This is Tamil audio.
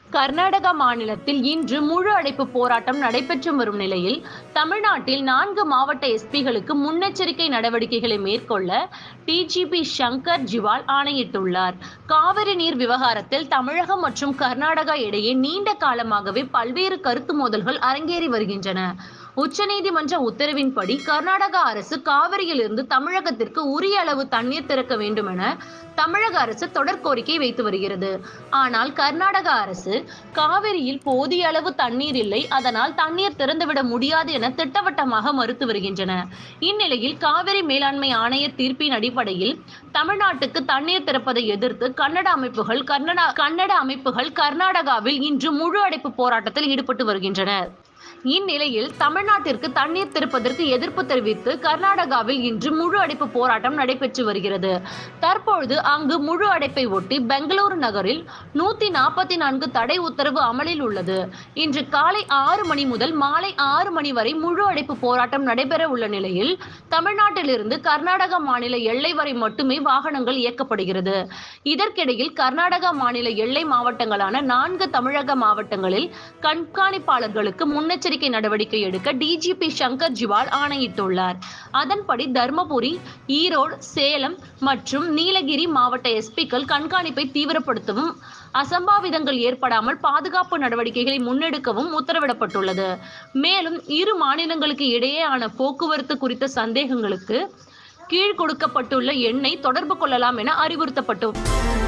கர்நாடகா மாநிலத்தில் இன்று முழு அடைப்பு போராட்டம் நடைபெற்று வரும் நிலையில் தமிழ்நாட்டில் நான்கு மாவட்ட எஸ்பிகளுக்கு முன்னெச்சரிக்கை நடவடிக்கைகளை மேற்கொள்ள டிஜிபி சங்கர் ஜிவால் ஆணையிட்டுள்ளார் காவிரி நீர் விவகாரத்தில் தமிழகம் மற்றும் கர்நாடகா இடையே நீண்ட காலமாகவே பல்வேறு கருத்து மோதல்கள் அரங்கேறி வருகின்றன உச்சநீதிமன்ற உத்தரவின்படி கர்நாடக அரசு காவிரியிலிருந்து தமிழகத்திற்கு உரிய அளவு தண்ணீர் திறக்க வேண்டும் என தமிழக அரசு தொடர் கோரிக்கை வைத்து வருகிறது ஆனால் கர்நாடக அரசு காவிரியில் போதிய அளவு தண்ணீர் இல்லை அதனால் தண்ணீர் திறந்துவிட முடியாது என திட்டவட்டமாக மறுத்து வருகின்றன இந்நிலையில் காவிரி மேலாண்மை ஆணையர் தீர்ப்பின் அடிப்படையில் தமிழ்நாட்டுக்கு தண்ணீர் திறப்பதை எதிர்த்து கன்னட அமைப்புகள் கன்னடா கன்னட அமைப்புகள் கர்நாடகாவில் இன்று முழு அடைப்பு போராட்டத்தில் ஈடுபட்டு வருகின்றனர் இந்நிலையில் தமிழ்நாட்டிற்கு தண்ணீர் திறப்பதற்கு எதிர்ப்பு தெரிவித்து கர்நாடகாவில் இன்று முழு அடைப்பு போராட்டம் நடைபெற்று வருகிறது தற்பொழுது அங்கு முழு அடைப்பை ஒட்டி பெங்களூரு நகரில் நூத்தி நாற்பத்தி நான்கு தடை உத்தரவு அமலில் உள்ளது இன்று காலை ஆறு மணி முதல் மாலை ஆறு மணி வரை முழு அடைப்பு போராட்டம் நடைபெற உள்ள நிலையில் தமிழ்நாட்டிலிருந்து கர்நாடக மாநில எல்லை வரை மட்டுமே வாகனங்கள் இயக்கப்படுகிறது இதற்கிடையில் கர்நாடகா மாநில எல்லை மாவட்டங்களான நான்கு தமிழக மாவட்டங்களில் கண்காணிப்பாளர்களுக்கு முன்னெச்சரிக்கை நடவடிக்கை எடுக்க டிஜிபி சங்கர் ஜிவால் ஆணையிட்டுள்ளார் அதன்படி தர்மபுரி ஈரோடு சேலம் மற்றும் நீலகிரி மாவட்ட எஸ்பிக்கள் கண்காணிப்பை தீவிரப்படுத்தவும் அசம்பாவிதங்கள் ஏற்படாமல் பாதுகாப்பு நடவடிக்கைகளை முன்னெடுக்கவும் உத்தரவிடப்பட்டுள்ளது மேலும் இரு மாநிலங்களுக்கு இடையேயான போக்குவரத்து குறித்த சந்தேகங்களுக்கு கீழ் கொடுக்கப்பட்டுள்ள எண்ணை தொடர்பு கொள்ளலாம் என அறிவுறுத்தப்பட்டு